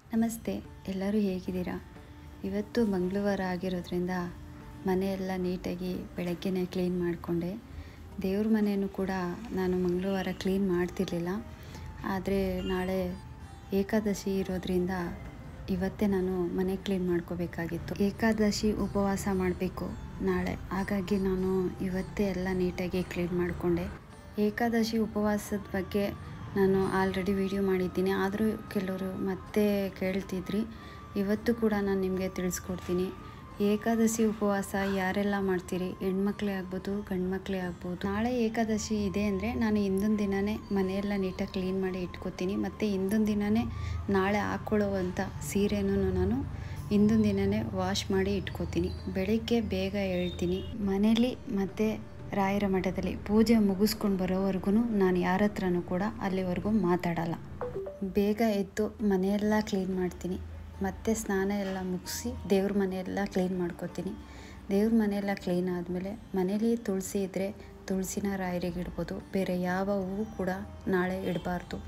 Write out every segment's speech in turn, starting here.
ನಮಸ್ತೆ ಎಲ್ಲರೂ ಹೇಗಿದ್ದೀರಾ ಇವತ್ತು ಮಂಗಳವಾರ ಆಗಿರೋದ್ರಿಂದ ಮನೆಯೆಲ್ಲ ನೀಟಾಗಿ ಬೆಳಗ್ಗೆನೇ ಕ್ಲೀನ್ ಮಾಡಿಕೊಂಡೆ ದೇವ್ರ ಮನೆಯೂ ಕೂಡ ನಾನು ಮಂಗಳವಾರ ಕ್ಲೀನ್ ಮಾಡ್ತಿರ್ಲಿಲ್ಲ ಆದರೆ ನಾಳೆ ಏಕಾದಶಿ ಇರೋದ್ರಿಂದ ಇವತ್ತೇ ನಾನು ಮನೆ ಕ್ಲೀನ್ ಮಾಡ್ಕೋಬೇಕಾಗಿತ್ತು ಏಕಾದಶಿ ಉಪವಾಸ ಮಾಡಬೇಕು ನಾಳೆ ಹಾಗಾಗಿ ನಾನು ಇವತ್ತೇ ಎಲ್ಲ ನೀಟಾಗಿ ಕ್ಲೀನ್ ಮಾಡಿಕೊಂಡೆ ಏಕಾದಶಿ ಉಪವಾಸದ ಬಗ್ಗೆ ನಾನು ಆಲ್ರೆಡಿ ವಿಡಿಯೋ ಮಾಡಿದ್ದೀನಿ ಆದರೂ ಕೆಲವರು ಮತ್ತೆ ಕೇಳ್ತಿದ್ರಿ ಇವತ್ತು ಕೂಡ ನಾನು ನಿಮಗೆ ತಿಳಿಸ್ಕೊಡ್ತೀನಿ ಏಕಾದಶಿ ಉಪವಾಸ ಯಾರೆಲ್ಲ ಮಾಡ್ತೀರಿ ಹೆಣ್ಮಕ್ಳೇ ಆಗ್ಬೋದು ಗಂಡು ಮಕ್ಕಳೇ ಆಗ್ಬೋದು ನಾಳೆ ಏಕಾದಶಿ ಇದೆ ಅಂದರೆ ನಾನು ಹಿಂದೊಂದು ದಿನವೇ ಮನೆಯೆಲ್ಲ ನೀಟಾಗಿ ಕ್ಲೀನ್ ಮಾಡಿ ಇಟ್ಕೋತೀನಿ ಮತ್ತು ಹಿಂದೊಂದು ದಿನವೇ ನಾಳೆ ಹಾಕ್ಕೊಳ್ಳೋವಂಥ ಸೀರೆನೂ ನಾನು ಹಿಂದೊಂದು ದಿನವೇ ವಾಶ್ ಮಾಡಿ ಇಟ್ಕೋತೀನಿ ಬೆಳಿಗ್ಗೆ ಬೇಗ ಹೇಳ್ತೀನಿ ಮನೇಲಿ ಮತ್ತು ರಾಯರ ಮಠದಲ್ಲಿ ಪೂಜೆ ಮುಗಿಸ್ಕೊಂಡು ಬರೋವರೆಗೂ ನಾನು ಯಾರ ಹತ್ರನೂ ಕೂಡ ಅಲ್ಲಿವರೆಗೂ ಮಾತಾಡಲ್ಲ ಬೇಗ ಎದ್ದು ಮನೆಯೆಲ್ಲ ಕ್ಲೀನ್ ಮಾಡ್ತೀನಿ ಮತ್ತೆ ಸ್ನಾನ ಎಲ್ಲ ಮುಗಿಸಿ ದೇವ್ರ ಮನೆಯೆಲ್ಲ ಕ್ಲೀನ್ ಮಾಡ್ಕೋತೀನಿ ದೇವ್ರ ಮನೆಯೆಲ್ಲ ಕ್ಲೀನ್ ಆದಮೇಲೆ ಮನೇಲಿ ತುಳಸಿ ಇದ್ದರೆ ತುಳಸಿನ ರಾಯರಿಗೆ ಇಡ್ಬೋದು ಬೇರೆ ಯಾವ ಹೂವು ಕೂಡ ನಾಳೆ ಇಡಬಾರ್ದು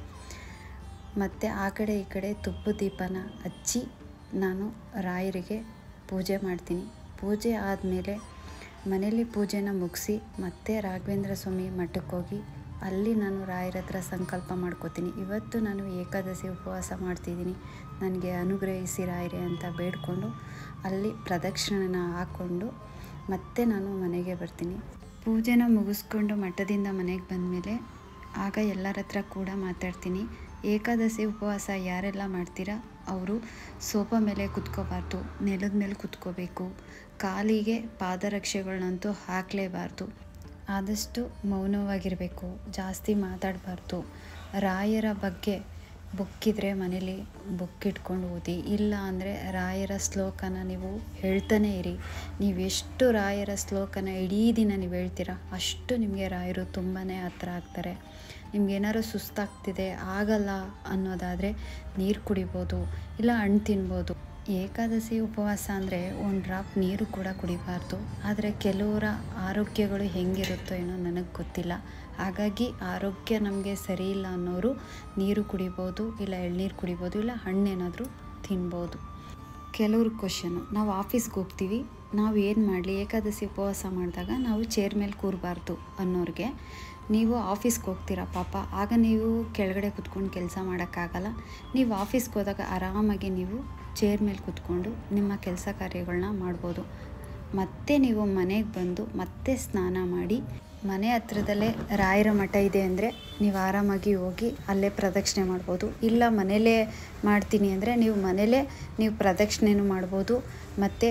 ಮತ್ತು ಆ ಕಡೆ ಈ ಕಡೆ ತುಪ್ಪ ದೀಪನ ಹಚ್ಚಿ ನಾನು ರಾಯರಿಗೆ ಪೂಜೆ ಮಾಡ್ತೀನಿ ಪೂಜೆ ಆದಮೇಲೆ ಮನೇಲಿ ಪೂಜೆನ ಮುಗಿಸಿ ಮತ್ತೆ ರಾಘವೇಂದ್ರ ಸ್ವಾಮಿ ಮಠಕ್ಕೆ ಹೋಗಿ ಅಲ್ಲಿ ನಾನು ರಾಯರ ಹತ್ರ ಸಂಕಲ್ಪ ಮಾಡ್ಕೋತೀನಿ ಇವತ್ತು ನಾನು ಏಕಾದಶಿ ಉಪವಾಸ ಮಾಡ್ತಿದ್ದೀನಿ ನನಗೆ ಅನುಗ್ರಹಿಸಿ ರಾಯರೇ ಅಂತ ಬೇಡಿಕೊಂಡು ಅಲ್ಲಿ ಪ್ರದಕ್ಷಿಣೆನ ಹಾಕ್ಕೊಂಡು ಮತ್ತೆ ನಾನು ಮನೆಗೆ ಬರ್ತೀನಿ ಪೂಜೆನ ಮುಗಿಸ್ಕೊಂಡು ಮಠದಿಂದ ಮನೆಗೆ ಬಂದಮೇಲೆ ಆಗ ಎಲ್ಲರ ಹತ್ರ ಕೂಡ ಮಾತಾಡ್ತೀನಿ ಏಕಾದಶಿ ಉಪವಾಸ ಯಾರೆಲ್ಲ ಮಾಡ್ತೀರಾ ಅವರು ಸೋಫಾ ಮೇಲೆ ಕುತ್ಕೋಬಾರ್ದು ನೆಲದ ಮೇಲೆ ಕುತ್ಕೋಬೇಕು ಕಾಲಿಗೆ ಪಾದರಕ್ಷೆಗಳನ್ನಂತೂ ಹಾಕಲೇಬಾರ್ದು ಆದಷ್ಟು ಮೌನವಾಗಿರಬೇಕು ಜಾಸ್ತಿ ಮಾತಾಡಬಾರ್ದು ರಾಯರ ಬಗ್ಗೆ ಬುಕ್ಕಿದ್ರೆ ಮನೇಲಿ ಬುಕ್ ಇಟ್ಕೊಂಡು ಓದಿ ಇಲ್ಲ ಅಂದರೆ ರಾಯರ ಶ್ಲೋಕನ ನೀವು ಹೇಳ್ತಾನೆ ಇರಿ ನೀವೆಷ್ಟು ರಾಯರ ಶ್ಲೋಕನ ಇಡೀ ದಿನ ನೀವು ಹೇಳ್ತೀರಾ ಅಷ್ಟು ನಿಮಗೆ ರಾಯರು ತುಂಬಾ ಹತ್ರ ಆಗ್ತಾರೆ ನಿಮ್ಗೇನಾದ್ರು ಸುಸ್ತಾಗ್ತಿದೆ ಆಗಲ್ಲ ಅನ್ನೋದಾದರೆ ನೀರು ಕುಡಿಬೋದು ಇಲ್ಲ ಹಣ್ಣು ತಿನ್ಬೋದು ಏಕಾದಶಿ ಉಪವಾಸ ಅಂದರೆ ಒಂದು ಡ್ರಾಪ್ ನೀರು ಕೂಡ ಕುಡಿಬಾರ್ದು ಆದರೆ ಕೆಲವರ ಆರೋಗ್ಯಗಳು ಹೆಂಗಿರುತ್ತೋ ಏನೋ ನನಗೆ ಗೊತ್ತಿಲ್ಲ ಹಾಗಾಗಿ ಆರೋಗ್ಯ ನಮಗೆ ಸರಿ ಇಲ್ಲ ಅನ್ನೋರು ನೀರು ಕುಡಿಬೋದು ಇಲ್ಲ ಎಳ್ನೀರು ಕುಡಿಬೋದು ಇಲ್ಲ ಹಣ್ಣೇನಾದರೂ ತಿನ್ಬೋದು ಕೆಲವ್ರ ಕ್ವಶನು ನಾವು ಆಫೀಸ್ಗೆ ಹೋಗ್ತೀವಿ ನಾವು ಏನು ಮಾಡಲಿ ಏಕಾದಶಿ ಉಪವಾಸ ಮಾಡಿದಾಗ ನಾವು ಚೇರ್ ಮೇಲೆ ಕೂರಬಾರ್ದು ಅನ್ನೋರಿಗೆ ನೀವು ಆಫೀಸ್ಗೆ ಹೋಗ್ತೀರಾ ಪಾಪ ಆಗ ನೀವು ಕೆಳಗಡೆ ಕುತ್ಕೊಂಡು ಕೆಲಸ ಮಾಡೋಕ್ಕಾಗಲ್ಲ ನೀವು ಆಫೀಸ್ಗೆ ಹೋದಾಗ ಆರಾಮಾಗಿ ನೀವು ಚೇರ್ ಮೇಲೆ ಕುತ್ಕೊಂಡು ನಿಮ್ಮ ಕೆಲಸ ಕಾರ್ಯಗಳನ್ನ ಮಾಡ್ಬೋದು ಮತ್ತೆ ನೀವು ಮನೆಗೆ ಬಂದು ಮತ್ತೆ ಸ್ನಾನ ಮಾಡಿ ಮನೆ ಹತ್ರದಲ್ಲೇ ರಾಯರ ಮಠ ಇದೆ ಅಂದರೆ ನೀವು ಆರಾಮಾಗಿ ಹೋಗಿ ಅಲ್ಲೇ ಪ್ರದಕ್ಷಿಣೆ ಮಾಡ್ಬೋದು ಇಲ್ಲ ಮನೇಲೇ ಮಾಡ್ತೀನಿ ಅಂದರೆ ನೀವು ಮನೇಲೇ ನೀವು ಪ್ರದಕ್ಷಿಣೆನೂ ಮಾಡ್ಬೋದು ಮತ್ತು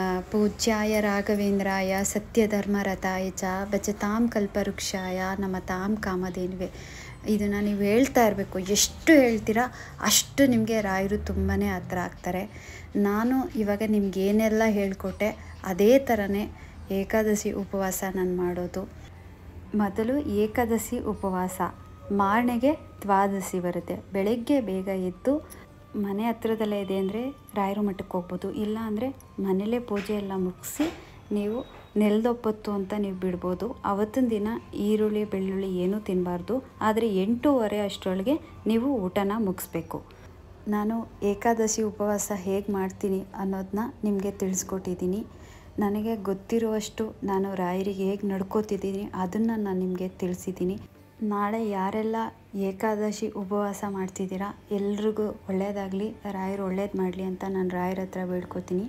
ಪೂಜ್ಯಾಯ ರಾಘವೇಂದ್ರಾಯ ಸತ್ಯಧರ್ಮರಥಾಯ ಚ ಬಚತಾಂ ಕಲ್ಪವೃಕ್ಷಾಯ ನಮತಾಂ ಕಾಮಧೇನುವೆ ಇದನ್ನು ನೀವು ಹೇಳ್ತಾ ಇರಬೇಕು ಎಷ್ಟು ಹೇಳ್ತೀರಾ ಅಷ್ಟು ನಿಮಗೆ ರಾಯರು ತುಂಬಾ ಹತ್ರ ಆಗ್ತಾರೆ ನಾನು ಇವಾಗ ನಿಮ್ಗೆ ಏನೆಲ್ಲ ಹೇಳಿಕೊಟ್ಟೆ ಅದೇ ಥರನೇ ಏಕಾದಶಿ ಉಪವಾಸ ನಾನು ಮಾಡೋದು ಮೊದಲು ಏಕಾದಶಿ ಉಪವಾಸ ಮಾರನೆಗೆ ದ್ವಾದಶಿ ಬರುತ್ತೆ ಬೆಳಗ್ಗೆ ಬೇಗ ಎದ್ದು ಮನೆ ಹತ್ರದಲ್ಲೇ ಇದೆ ಅಂದರೆ ರಾಯರ ಮಠಕ್ಕೆ ಹೋಗ್ಬೋದು ಇಲ್ಲ ಅಂದರೆ ಮನೇಲೇ ಪೂಜೆ ಎಲ್ಲ ಮುಗಿಸಿ ನೀವು ನೆಲದೊಪ್ಪತ್ತು ಅಂತ ನೀವು ಬಿಡ್ಬೋದು ಅವತ್ತಿನ ದಿನ ಈರುಳ್ಳಿ ಬೆಳ್ಳುಳ್ಳಿ ಏನೂ ತಿನ್ನಬಾರ್ದು ಆದರೆ ಎಂಟೂವರೆ ಅಷ್ಟರೊಳಗೆ ನೀವು ಊಟನ ಮುಗಿಸ್ಬೇಕು ನಾನು ಏಕಾದಶಿ ಉಪವಾಸ ಹೇಗೆ ಮಾಡ್ತೀನಿ ಅನ್ನೋದನ್ನ ನಿಮಗೆ ತಿಳಿಸ್ಕೊಟ್ಟಿದ್ದೀನಿ ನನಗೆ ಗೊತ್ತಿರುವಷ್ಟು ನಾನು ರಾಯರಿಗೆ ಹೇಗೆ ನಡ್ಕೋತಿದ್ದೀನಿ ಅದನ್ನು ನಾನು ನಿಮಗೆ ತಿಳಿಸಿದ್ದೀನಿ ನಾಳೆ ಯಾರೆಲ್ಲ ಏಕಾದಶಿ ಉಪವಾಸ ಮಾಡ್ತಿದ್ದೀರಾ ಎಲ್ರಿಗೂ ಒಳ್ಳೆಯದಾಗಲಿ ರಾಯರು ಒಳ್ಳೇದು ಮಾಡಲಿ ಅಂತ ನಾನು ರಾಯರ ಹತ್ರ ಬೇಡ್ಕೋತೀನಿ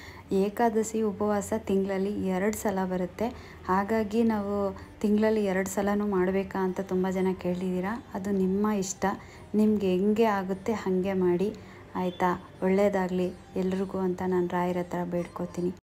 ಏಕಾದಶಿ ಉಪವಾಸ ತಿಂಗಳಲ್ಲಿ ಎರಡು ಸಲ ಬರುತ್ತೆ ಹಾಗಾಗಿ ನಾವು ತಿಂಗಳಲ್ಲಿ ಎರಡು ಸಲನೂ ಮಾಡಬೇಕಾ ಅಂತ ತುಂಬ ಜನ ಕೇಳಿದ್ದೀರಾ ಅದು ನಿಮ್ಮ ಇಷ್ಟ ನಿಮ್ಗೆ ಹೆಂಗೆ ಆಗುತ್ತೆ ಹಾಗೆ ಮಾಡಿ ಆಯಿತಾ ಒಳ್ಳೆಯದಾಗಲಿ ಎಲ್ರಿಗೂ ಅಂತ ನಾನು ರಾಯರ ಹತ್ರ ಬೇಡ್ಕೋತೀನಿ